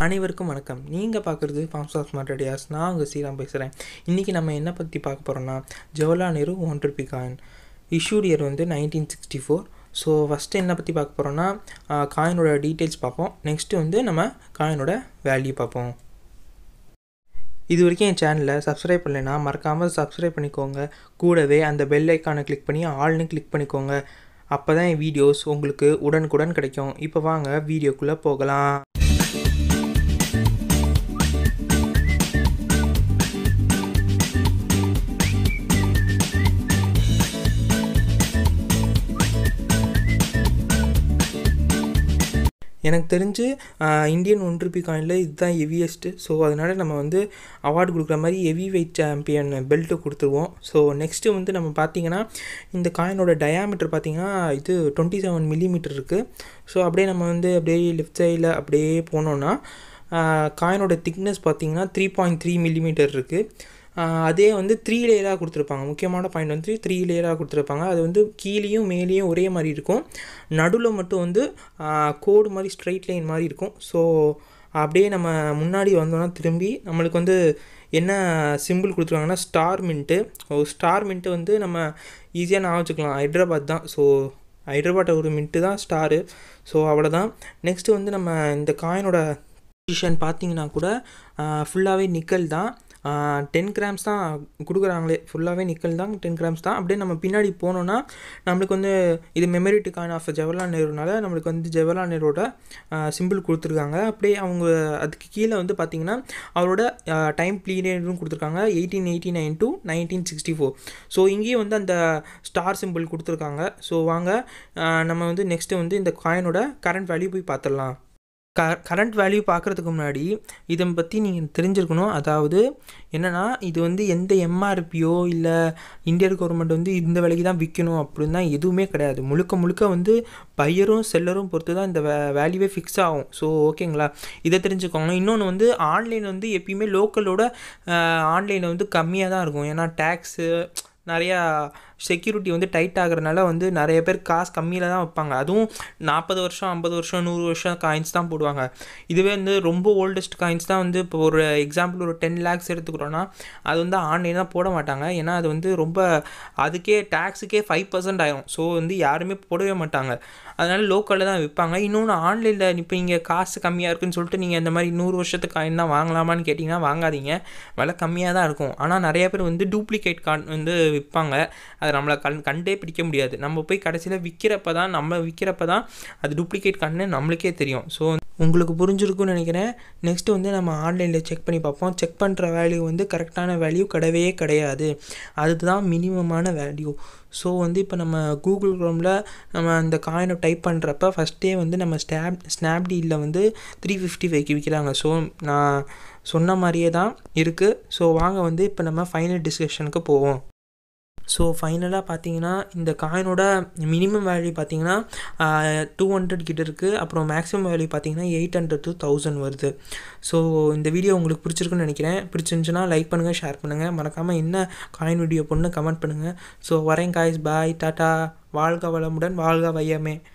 அனைவருக்கும் வணக்கம் நீங்கள் பார்க்குறது ஃபார்ம்ஸ் ஆஃப் ஸ்மார்ட் ஐடியாஸ் நான் உங்கள் ஸ்ரீராம் பேசுகிறேன் இன்றைக்கி நம்ம என்ன பற்றி பார்க்க போகிறோம்னா Jawaharlal Nehru one rupee coin issued year வந்து nineteen sixty four so first என்ன பற்றி பார்க்க போகிறோன்னா காயினோட டீட்டெயில்ஸ் பார்ப்போம் நெக்ஸ்ட்டு வந்து நம்ம காயினோட வேல்யூ பார்ப்போம் இது வரைக்கும் என் சேனலை சப்ஸ்கிரைப் பண்ணலைன்னா மறக்காமல் சப்ஸ்கிரைப் பண்ணிக்கோங்க கூடவே அந்த பெல் ஐக்கானை கிளிக் பண்ணி ஆல்னு கிளிக் பண்ணிக்கோங்க அப்போ தான் என் வீடியோஸ் உங்களுக்கு உடனுக்குடன் கிடைக்கும் இப்போ வாங்க வீடியோக்குள்ளே போகலாம் எனக்கு தெரிஞ்சு இந்தியன் ஒன் ருபி காயினில் இதுதான் ஹெவியஸ்ட்டு ஸோ அதனால் நம்ம வந்து அவார்டு கொடுக்குற மாதிரி ஹெவி வெயிட் சாம்பியன் பெல்ட்டு கொடுத்துருவோம் ஸோ நெக்ஸ்ட்டு வந்து நம்ம பார்த்தீங்கன்னா இந்த காயினோட டயாமீட்டர் பார்த்தீங்கன்னா இது டுவெண்ட்டி செவன் மில்லிமீட்டர் இருக்குது ஸோ அப்படியே நம்ம வந்து அப்படியே லெஃப்ட் சைடில் அப்படியே போனோன்னா காயினோட திக்னஸ் பார்த்தீங்கன்னா த்ரீ பாயிண்ட் த்ரீ மில்லிமீட்டர் இருக்குது அதே வந்து த்ரீ லேயராக கொடுத்துருப்பாங்க முக்கியமான பாயிண்ட் வந்து த்ரீ லேயராக கொடுத்துருப்பாங்க அது வந்து கீழேயும் மேலேயும் ஒரே மாதிரி இருக்கும் நடுவில் மட்டும் வந்து கோடு மாதிரி ஸ்ட்ரைட் லைன் மாதிரி இருக்கும் ஸோ அப்படியே நம்ம முன்னாடி வந்தோம்னா திரும்பி நம்மளுக்கு வந்து என்ன சிம்பிள் கொடுத்துருக்காங்கன்னா star mint so star mint வந்து நம்ம ஈஸியாக நான் வச்சுக்கலாம் ஹைட்ராபாத் தான் ஸோ ஹைட்ராபாட் ஒரு மின்ட்டு தான் ஸ்டாரு ஸோ அவ்வளோதான் நெக்ஸ்ட்டு வந்து நம்ம இந்த காயினோட பொசிஷன் பார்த்தீங்கன்னா கூட ஃபுல்லாகவே நிக்கல் தான் டென் கிராம்ஸ் தான் கொடுக்குறாங்களே ஃபுல்லாகவே நிக்கல் தான் டென் கிராம்ஸ் தான் அப்படியே நம்ம பின்னாடி போனோன்னா நம்மளுக்கு வந்து இது மெமரிட்டி காயின் ஆஃப் ஜவஹர்லால் நேருனால நம்மளுக்கு வந்து ஜவஹர்லால் நேரோட சிம்பிள் கொடுத்துருக்காங்க அப்படியே அவங்க அதுக்கு கீழே வந்து பார்த்திங்கன்னா அவரோட டைம் பீரியடும் கொடுத்துருக்காங்க eighteen eighty nine to nineteen sixty four so இங்கேயும் வந்து அந்த ஸ்டார் சிம்பிள் கொடுத்துருக்காங்க ஸோ வாங்க நம்ம வந்து நெக்ஸ்ட்டு வந்து இந்த காயினோட கரண்ட் வேல்யூ போய் பார்த்துடலாம் க கரண்ட் வேல்யூ பார்க்குறதுக்கு முன்னாடி இதை பற்றி நீங்கள் தெரிஞ்சிருக்கணும் அதாவது என்னென்னா இது வந்து எந்த எம்ஆர்பியோ இல்லை இந்தியன் கவர்மெண்ட் வந்து இந்த விலைக்கு தான் விற்கணும் அப்படின்னு தான் எதுவுமே கிடையாது முழுக்க முழுக்க வந்து பையரும் செல்லரும் பொறுத்து தான் இந்த வே வேல்யூவே ஃபிக்ஸ் ஆகும் ஸோ ஓகேங்களா இதை தெரிஞ்சுக்கோங்க இன்னொன்று வந்து ஆன்லைன் வந்து எப்பயுமே லோக்கலோட ஆன்லைனில் வந்து கம்மியாக தான் இருக்கும் ஏன்னா டேக்ஸு நிறையா செக்யூரிட்டி வந்து டைட் ஆகிறனால வந்து நிறைய பேர் காசு கம்மியில் தான் வைப்பாங்க அதுவும் நாற்பது வருஷம் ஐம்பது வருஷம் நூறு வருஷம் காயின்ஸ் தான் போடுவாங்க இதுவே வந்து ரொம்ப ஓல்டஸ்ட் காயின்ஸ் தான் வந்து இப்போ ஒரு எக்ஸாம்பிள் ஒரு டென் லேக்ஸ் எடுத்துக்கிறோன்னா அது வந்து ஆன்லைனாக போட மாட்டாங்க ஏன்னா அது வந்து ரொம்ப அதுக்கே டேக்ஸுக்கே ஃபைவ் பர்சன்ட் ஆகும் ஸோ வந்து யாருமே போடவே மாட்டாங்க அதனால் லோக்கலில் தான் விற்பாங்க இன்னொன்று ஆன்லைனில் இப்போ இங்கே காசு கம்மியாக இருக்குன்னு சொல்லிட்டு நீங்கள் இந்த மாதிரி நூறு வருஷத்துக்கு காயின் தான் வாங்கலாமான்னு கேட்டிங்கன்னா வாங்காதீங்க விலை கம்மியாக தான் இருக்கும் ஆனால் நிறைய பேர் வந்து டூப்ளிகேட் கார்டு வந்து விற்பாங்க அதை நம்மளை கண் கண்டே பிடிக்க முடியாது நம்ம போய் கடைசியில் விற்கிறப்ப தான் நம்ம விற்கிறப்ப தான் அது டூப்ளிகேட் கார்டுன்னு நம்மளுக்கே தெரியும் ஸோ உங்களுக்கு புரிஞ்சிருக்குன்னு நினைக்கிறேன் நெக்ஸ்ட்டு வந்து நம்ம ஆன்லைனில் செக் பண்ணி பார்ப்போம் செக் பண்ணுற வேல்யூ வந்து கரெக்டான வேல்யூ கிடையவே கிடையாது அதுதான் மினிமமான வேல்யூ ஸோ வந்து இப்போ நம்ம கூகுள் க்ரோமில் நம்ம அந்த காயினை டைப் பண்ணுறப்ப ஃபஸ்ட்டே வந்து நம்ம ஸ்னாப் ஸ்னாப்டீலில் வந்து த்ரீ ஃபிஃப்டி ஃபைவ்க்கு விற்கிறாங்க ஸோ நான் சொன்ன மாதிரியே தான் இருக்குது ஸோ வாங்க வந்து இப்போ நம்ம ஃபைனல் டிஸ்கஷனுக்கு போவோம் ஸோ ஃபைனலாக பார்த்தீங்கன்னா இந்த காயினோட மினிமம் வேல்யூ பார்த்தீங்கன்னா டூ ஹண்ட்ரட் கிட்ட இருக்குது அப்புறம் மேக்ஸிமம் வேல்யூ பார்த்தீங்கன்னா எயிட் ஹண்ட்ரட் டு தௌசண்ட் வருது ஸோ இந்த வீடியோ உங்களுக்கு பிடிச்சிருக்குன்னு நினைக்கிறேன் பிடிச்சிருந்துச்சுன்னா லைக் பண்ணுங்கள் ஷேர் பண்ணுங்கள் மறக்காமல் என்ன காயின் வீடியோ பொண்ணு கமெண்ட் பண்ணுங்கள் ஸோ வரேன் காய்ஸ் பாய் டாட்டா வாழ்க வளமுடன் வாழ்க வையமே